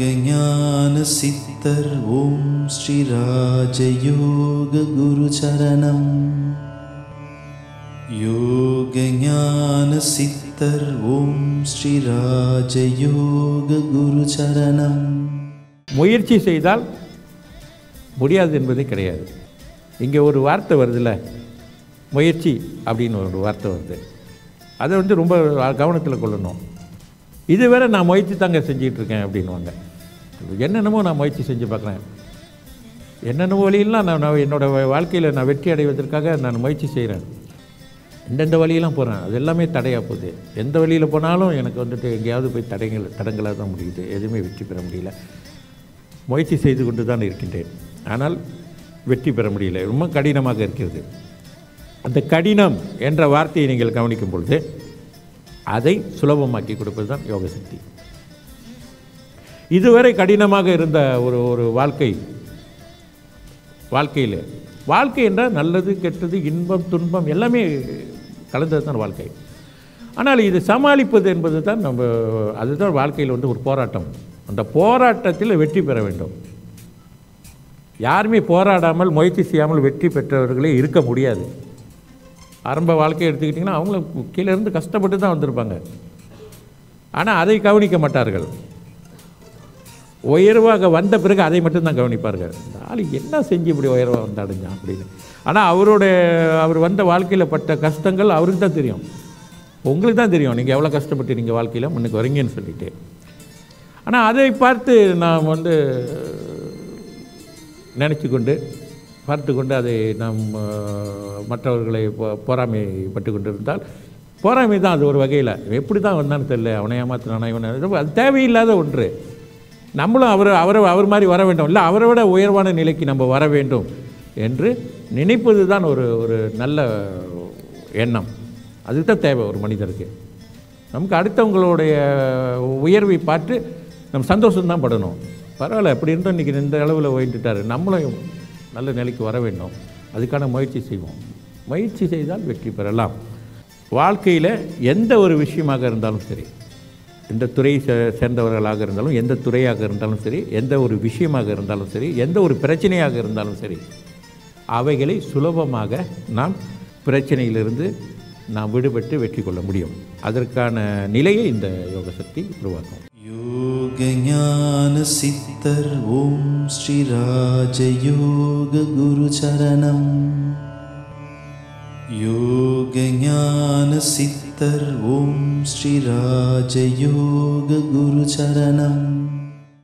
யோகஞான சித்தர் ஓம் ஸ்ரீ ராஜயோக குரு சரணம் யோகஞான சித்தர் ஓம் ஸ்ரீ ராஜயோக குரு சரணம் முயற்சி செய்தால் முடியாது என்பதே கிடையாது இங்கே ஒரு வார்த்தை வருதுல்ல முயற்சி அப்படின்னு ஒரு வார்த்தை வருது அதை வந்து ரொம்ப கவனத்தில் கொள்ளணும் இதுவரை நான் முயற்சி தாங்க செஞ்சிட்டு இருக்கேன் அப்படின்வாங்க என்னென்னமோ நான் முயற்சி செஞ்சு பார்க்குறேன் என்னென்னமோ வழியெல்லாம் நான் நான் என்னோட வாழ்க்கையில் நான் வெற்றி அடைவதற்காக நான் முயற்சி செய்கிறேன் இந்தந்த வழியெல்லாம் போகிறேன் அது எல்லாமே தடையாக போகுது எந்த வழியில் போனாலும் எனக்கு வந்துட்டு எங்கேயாவது போய் தடைகள் தடங்களாக தான் முடியுது எதுவுமே வெற்றி பெற முடியல முயற்சி செய்து கொண்டு தான் இருக்கின்றேன் ஆனால் வெற்றி பெற முடியல ரொம்ப கடினமாக இருக்கிறது அந்த கடினம் என்ற வார்த்தையை நீங்கள் கவனிக்கும் பொழுது அதை சுலபமாக்கி கொடுப்பது தான் யோக சக்தி இதுவரை கடினமாக இருந்த ஒரு ஒரு வாழ்க்கை வாழ்க்கையில் வாழ்க்கை என்றால் நல்லது கெட்டது இன்பம் துன்பம் எல்லாமே கலந்தது தான் வாழ்க்கை ஆனால் இது சமாளிப்பது என்பது தான் நம்ம அதுதான் வாழ்க்கையில் வந்து ஒரு போராட்டம் அந்த போராட்டத்தில் வெற்றி பெற வேண்டும் யாருமே போராடாமல் முயற்சி செய்யாமல் வெற்றி பெற்றவர்களே இருக்க முடியாது ஆரம்ப வாழ்க்கையை எடுத்துக்கிட்டிங்கன்னா அவங்கள கீழே இருந்து கஷ்டப்பட்டு தான் வந்திருப்பாங்க ஆனால் அதை கவனிக்க மாட்டார்கள் உயர்வாக வந்த பிறகு அதை மட்டும்தான் கவனிப்பார்கள் இந்த ஆள் என்ன செஞ்சு இப்படி உயர்வாக வந்து அடைஞ்சான் அப்படின்னு ஆனால் அவரோட அவர் வந்த வாழ்க்கையில் பட்ட கஷ்டங்கள் அவருக்கு தான் தெரியும் உங்களுக்கு தான் தெரியும் நீங்கள் எவ்வளோ கஷ்டப்பட்டு நீங்கள் வாழ்க்கையில் முன்னுக்கு வரீங்கன்னு சொல்லிட்டு ஆனால் அதை பார்த்து நாம் வந்து நினச்சி கொண்டு பார்த்து கொண்டு அதை நாம் அஹ், மற்றவர்களை பொ- பொறாமைப்பட்டு கொண்டு இருந்தால் பொறாமை தான் அது ஒரு வகையில் எப்படி தான் வந்தான்னு தெரியல அவனை ஏமாத்தினானா இவனை அது தேவையில்லாத ஒன்று நம்மளும் அவர் அவரை அவர் மாதிரி வர வேண்டும் இல்லை அவரை விட உயர்வான நிலைக்கு நம்ம வர வேண்டும் என்று நினைப்பது தான் ஒரு ஒரு நல்ல எண்ணம் அதுக்கு தான் தேவை ஒரு மனிதருக்கு நமக்கு அடுத்தவங்களுடைய உயர்வை பார்த்து நம்ம சந்தோஷம்தான் படணும் பரவாயில்ல அப்படி இருந்தோம் இன்றைக்கி இந்த அளவில் ஓய்ந்துட்டார் நம்மளும் நல்ல நிலைக்கு வர வேண்டும் அதுக்கான முயற்சி செய்வோம் முயற்சி செய்தால் வெற்றி பெறலாம் வாழ்க்கையில் எந்த ஒரு விஷயமாக இருந்தாலும் சரி எந்த துறை சே- சேர்ந்தவர்களாக இருந்தாலும் எந்த துறையாக இருந்தாலும் சரி எந்த ஒரு விஷயமாக இருந்தாலும் சரி எந்த ஒரு பிரச்சனையாக இருந்தாலும் சரி அவைகளை சுலபமாக நாம் பிரச்சனையிலிருந்து நாம் விடுபட்டு வெற்றி கொள்ள முடியும் அதற்கான நிலையை இந்த யோக சக்தி உருவாக்கும் யோகஞான சித்தர் ஓம் ஸ்ரீ ராஜயோக குரு சரணம் யோகஞான சித்தர் ஓம் ஸ்ரீ ராஜயோக குரு சரணம்